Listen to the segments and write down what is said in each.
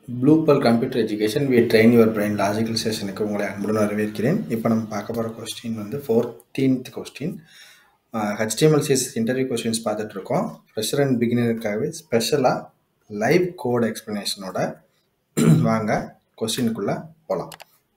ப்ளூபல் computer education we train your brain logical செஷனுக்கு உங்களை அன்புடன் வரவேற்கிறேன் இப்போ நம்ம பார்க்க போகிற கொஸ்டின் வந்து fourteenth question HTML CSS interview questions பார்த்துட்டு இருக்கோம் ஃப்ரெஷர் அண்ட் பிகினருக்காகவே ஸ்பெஷலாக லைவ் கோட் எக்ஸ்ப்ளனேஷனோட வாங்க கொஸ்டினுக்குள்ளே போகலாம்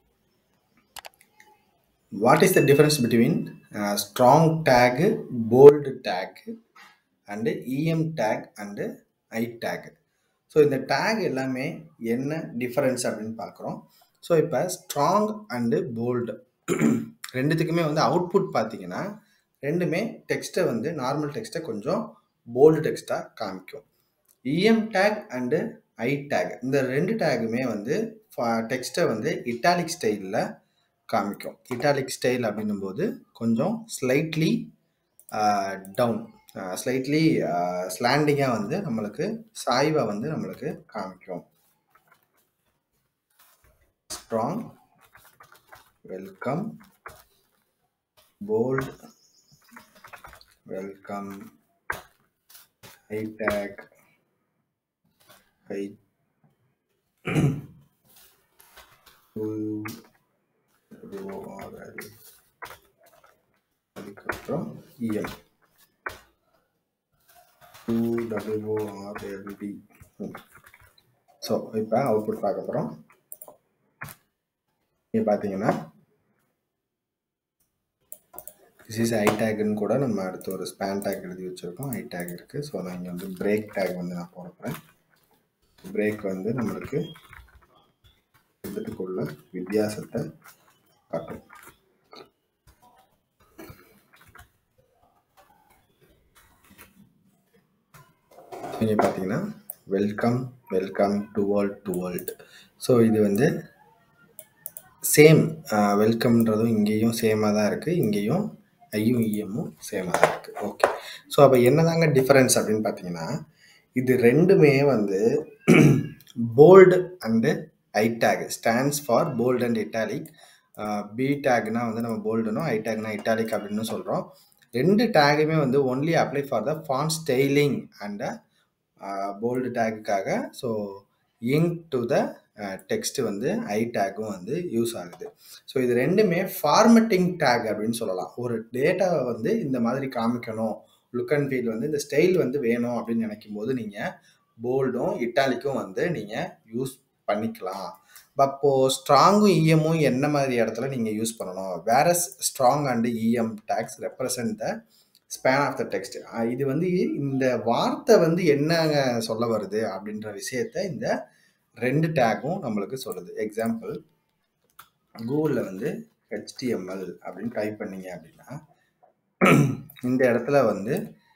what is the difference between strong tag bold tag and EM tag and I tag so இந்த டேக் எல்லாமே என்ன டிஃபரன்ஸ் அப்படின்னு பார்க்குறோம் ஸோ இப்போ ஸ்ட்ராங் அண்டு போல்டு ரெண்டுத்துக்குமே வந்து அவுட்புட் பார்த்தீங்கன்னா ரெண்டுமே டெக்ஸ்ட்டை வந்து நார்மல் டெக்ஸ்ட்டை கொஞ்சம் போல்டு டெக்ஸ்ட்டாக காமிக்கும் EM tag and I tag இந்த ரெண்டு டேக்குமே வந்து டெக்ஸ்ட்டை வந்து இட்டாலிக் ஸ்டைலில் காமிக்கும் இட்டாலிக் ஸ்டைல் அப்படின்னும் போது கொஞ்சம் ஸ்லைட்லி டவுன் ஸ்லைட்லி ஸ்லாண்டிங்காக வந்து நம்மளுக்கு சாய்வை வந்து நம்மளுக்கு காமிக்கும் strong welcome bold welcome hi tag hi அதுக்கப்புறம் இஎம் டூ டபிள்யூஓஆர்எல்டி ஸோ இப்போ அவுட்புட் பார்க்க போகிறோம் இங்கே பார்த்தீங்கன்னா திஸ் இஸ் ஐ டேக்னு கூட நம்ம அடுத்து ஒரு ஸ்பேன் டேக் எழுதி வச்சுருக்கோம் ஐ டேக் இருக்குது ஸோ நான் இங்கே வந்து பிரேக் டேக் வந்து நான் போடுறேன் பிரேக் வந்து நம்மளுக்கு இதுக்குள்ள வித்தியாசத்தை காட்டும் இங்கே பார்த்தீங்கன்னா welcome welcome to world to world so இது வந்து சேம் வெல்கம்ன்றதும் இங்கேயும் சேமாக தான் இருக்குது இங்கேயும் ஐயும் இஎம்மும் சேமாக தான் இருக்குது ஓகே ஸோ அப்போ என்னதாங்க டிஃப்ரென்ஸ் அப்படின்னு பார்த்தீங்கன்னா இது ரெண்டுமே வந்து bold and I tag stands for bold and italic B டேக்னா வந்து நம்ம போல்டுனும் ஐ டேக்னா இட்டாலிக் அப்படின்னு சொல்கிறோம் ரெண்டு டேகுமே வந்து only apply for the font styling and bold டேக்குக்காக so ink to the text வந்து ஐ டேக்கும் வந்து யூஸ் ஆகுது ஸோ இது ரெண்டுமே ஃபார்மட்டிங் டேக் அப்படின்னு சொல்லலாம் ஒரு டேட்டாவை வந்து இந்த மாதிரி காமிக்கணும் லுக் அண்ட் ஃபீல் வந்து இந்த ஸ்டைல் வந்து வேணும் அப்படின்னு நினைக்கும் போது நீங்கள் போல்டும் இட்டாலிக்கும் வந்து நீங்கள் யூஸ் பண்ணிக்கலாம் அப்போ ஸ்ட்ராங்கும் இஎம்மும் என்ன மாதிரி இடத்துல நீங்கள் யூஸ் பண்ணணும் வேற strong and EM tags represent the span of the text இது வந்து இந்த வார்த்தை வந்து என்னங்க சொல்ல வருது அப்படின்ற விஷயத்த இந்த ரெண்டு டேக்கும் நம்மளுக்கு சொல்லுது எக்ஸாம்பிள் கூகுளில் வந்து ஹெச்டிஎம்எல் அப்படின்னு டைப் பண்ணீங்க அப்படின்னா இந்த இடத்துல வந்து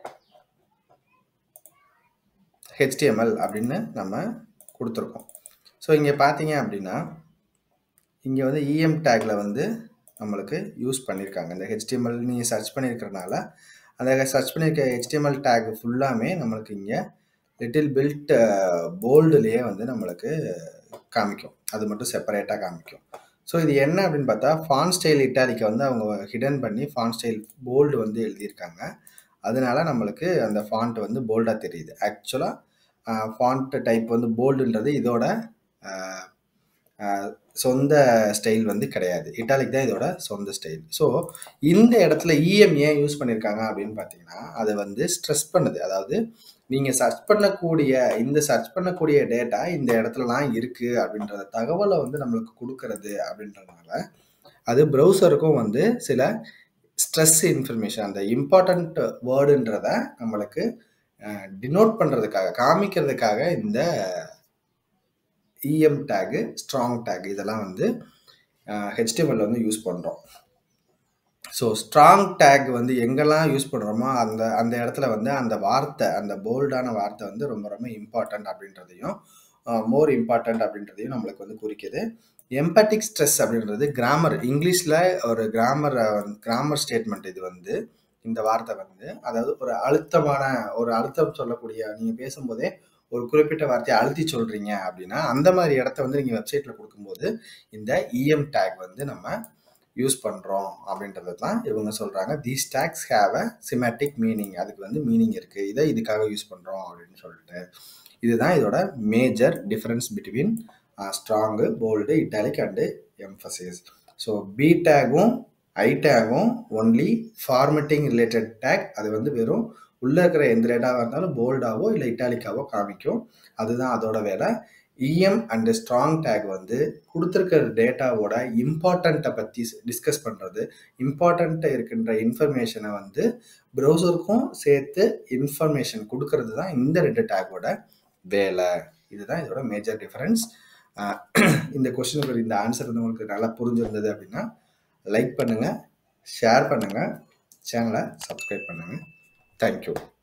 ஹெச்டிஎம்எல் அப்படின்னு நம்ம கொடுத்துருக்கோம் ஸோ இங்கே பார்த்தீங்க அப்படின்னா இங்கே வந்து இஎம் டேக்கில் வந்து நம்மளுக்கு யூஸ் பண்ணியிருக்காங்க இந்த ஹெச்டிஎம்எல் நீங்கள் சர்ச் பண்ணியிருக்கிறனால அந்த சர்ச் பண்ணியிருக்க ஹெச்டிஎம்எல் டேக் ஃபுல்லாமே நம்மளுக்கு இங்கே லிட்டில் பில்ட் போல்டுலேயே வந்து நம்மளுக்கு காமிக்கும் அது மட்டும் செப்பரேட்டாக காமிக்கும் ஸோ இது என்ன அப்படின்னு பார்த்தா ஃபான் ஸ்டைல் இட்டாலிக்கை வந்து அவங்க ஹிடன் பண்ணி ஃபான் ஸ்டைல் போல்டு வந்து எழுதியிருக்காங்க அதனால நம்மளுக்கு அந்த ஃபாண்ட் வந்து போல்டாக தெரியுது ஆக்சுவலாக ஃபாண்ட் டைப் வந்து போல்டுன்றது இதோட சொந்த ஸ்டைல் வந்து கிடையாது இட்டாலிக் தான் இதோட சொந்த ஸ்டைல் ஸோ இந்த இடத்துல இஎம் ஏன் யூஸ் பண்ணியிருக்காங்க அப்படின்னு பார்த்தீங்கன்னா அது வந்து ஸ்ட்ரெஸ் பண்ணுது அதாவது நீங்கள் சர்ச் பண்ணக்கூடிய இந்த சர்ச் பண்ணக்கூடிய டேட்டா இந்த இடத்துலலாம் இருக்குது அப்படின்றத தகவலை வந்து நம்மளுக்கு கொடுக்கறது அப்படின்றதுனால அது ப்ரௌசருக்கும் வந்து சில ஸ்ட்ரெஸ் இன்ஃபர்மேஷன் அந்த இம்பார்ட்டண்ட் வேர்டுன்றத நம்மளுக்கு டினோட் பண்ணுறதுக்காக காமிக்கிறதுக்காக இந்த இஎம் டேகு ஸ்ட்ராங் டேக் இதெல்லாம் வந்து ஹெச்டிஎம்எல் வந்து யூஸ் பண்ணுறோம் ஸோ ஸ்ட்ராங் டேக் வந்து எங்கெல்லாம் யூஸ் பண்ணுறோமோ அந்த அந்த இடத்துல வந்து அந்த வார்த்தை அந்த போல்டான வார்த்தை வந்து ரொம்ப ரொம்ப இம்பார்ட்டண்ட் அப்படின்றதையும் மோர் இம்பார்ட்டண்ட் அப்படின்றதையும் நம்மளுக்கு வந்து குறிக்குது எம்பட்டிக் ஸ்ட்ரெஸ் அப்படின்றது கிராமர் இங்கிலீஷில் ஒரு கிராமர் கிராமர் ஸ்டேட்மெண்ட் இது வந்து இந்த வார்த்தை வந்து அதாவது ஒரு அழுத்தமான ஒரு அழுத்தம் சொல்லக்கூடிய நீங்கள் பேசும்போதே ஒரு குறிப்பிட்ட வார்த்தையை அழுத்தி சொல்கிறீங்க அப்படின்னா அந்த மாதிரி இடத்த வந்து நீங்கள் வெப்சைட்டில் கொடுக்கும்போது இந்த இஎம் டேக் வந்து நம்ம யூஸ் பண்ணுறோம் அப்படின்றது தான் இவங்க சொல்கிறாங்க these tags have a semantic meaning அதுக்கு வந்து மீனிங் இருக்குது இதை இதுக்காக யூஸ் பண்ணுறோம் அப்படின்னு சொல்லிட்டு இதுதான் இதோட major difference between strong bold italic and emphasis so B டேகும் ஐ டேகும் ஒன்லி ஃபார்மட்டிங் ரிலேட்டட் டேக் அது வந்து வெறும் உள்ளே இருக்கிற எந்த டேட்டாவாக இருந்தாலும் போல்டாவோ இல்லை இட்டாலிக்காவோ காமிக்கும் அதுதான் அதோட வேலை இஎம் அண்ட் ஸ்ட்ராங் டேக் வந்து கொடுத்துருக்கிற டேட்டாவோட இம்பார்ட்டண்ட்டை பற்றி டிஸ்கஸ் பண்ணுறது இம்பார்ட்டண்ட்டாக இருக்கின்ற இன்ஃபர்மேஷனை வந்து ப்ரௌசருக்கும் சேர்த்து இன்ஃபர்மேஷன் கொடுக்கறது தான் இந்த ரெண்டு டேக்கோட வேலை இதுதான் இதோட மேஜர் டிஃபரன்ஸ் இந்த கொஸ்டினுக்கு இந்த ஆன்சர் வந்து உங்களுக்கு நல்லா புரிஞ்சிருந்தது அப்படின்னா லைக் பண்ணுங்கள் ஷேர் பண்ணுங்கள் சேனலை சப்ஸ்கிரைப் பண்ணுங்கள் தேங்க்யூ